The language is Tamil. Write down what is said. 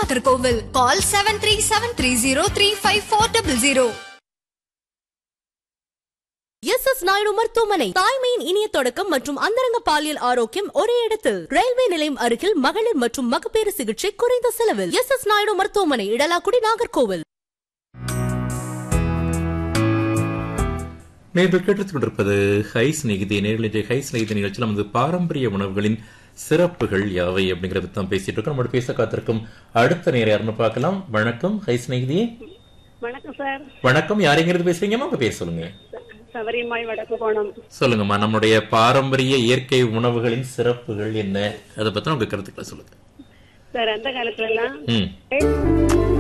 Nagercoil call seven three seven three zero three five four double zero S S Naidu மருத்துவமனை தாய்மையின் இனிய தொடக்கம் மற்றும் அந்தரங்க பாலியல் ஆரோக்கியம் ஒரே இடத்தில் ரயில்வே நிலையம் அருகில் மகளிர் மற்றும் மகப்பேறு சிகிச்சை குறைந்த செலவில் எஸ் எஸ் நாயுடு மருத்துவமனை இடலாக்குடி நாகர்கோவில் நேர்கள் கேட்டுக் கொண்டிருப்பது ஹைஸ் நிகிதி நேரில் ஹைஸ் நிகிதி நிகழ்ச்சியில் நமது பாரம்பரிய உணவுகளின் சிறப்புகள் யாவை அப்படிங்கறத தான் பேசிட்டு இருக்கோம் நம்மளோட பேச காத்திருக்கும் அடுத்த நேரம் யாருன்னு பார்க்கலாம் வணக்கம் ஹைஸ் நிகிதி வணக்கம் சார் வணக்கம் யாருங்கிறது பேசுறீங்கம்மா உங்க பேர் சொல்லுங்க சபரிமாய் வடக்கு கோணம் சொல்லுங்கம்மா நம்முடைய பாரம்பரிய இயற்கை உணவுகளின் சிறப்புகள் என்ன அதை பத்தி உங்க கருத்துக்களை சொல்லுங்க சார் அந்த காலத்துல எல்லாம் ம்